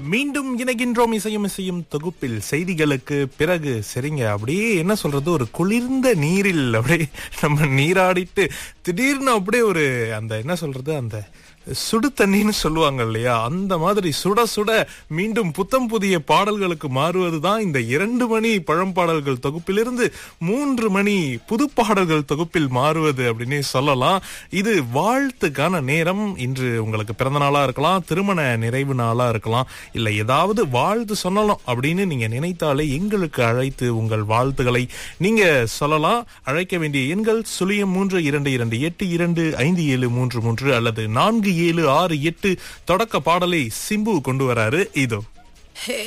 மீண்டும் இணைகின்றோம் இசையும் இசையும் தொகுப்பில் செய்திகளுக்கு பிறகு சரிங்க அப்படியே என்ன சொல்றது ஒரு குளிர்ந்த நீரில் அப்படியே நம்ம நீராடிட்டு திடீர்னு அப்படியே ஒரு அந்த என்ன சொல்றது அந்த சுடு தண்ணின்னு சொல்லுவாங்க இல்லையா அந்த மாதிரி சுட சுட மீண்டும் புத்தம் புதிய பாடல்களுக்கு மாறுவதுதான் இந்த இரண்டு மணி பழம்பாடல்கள் தொகுப்பிலிருந்து மூன்று மணி புது பாடல்கள் தொகுப்பில் மாறுவது அப்படின்னு சொல்லலாம் இது வாழ்த்துக்கான நேரம் இன்று உங்களுக்கு பிறந்த நாளா இருக்கலாம் திருமண நிறைவு நாளா இருக்கலாம் இல்ல ஏதாவது வாழ்த்து சொல்லலாம் அப்படின்னு நீங்க நினைத்தாலே எங்களுக்கு அழைத்து உங்கள் வாழ்த்துக்களை நீங்க சொல்லலாம் அழைக்க வேண்டிய எண்கள் சுழியம் மூன்று இரண்டு இரண்டு எட்டு இரண்டு ஐந்து ஏழு மூன்று மூன்று அல்லது நான்கு ஏழு ஆறு எட்டு தொடக்க பாடலை சிம்பு கொண்டு வராரு இதோ ஹே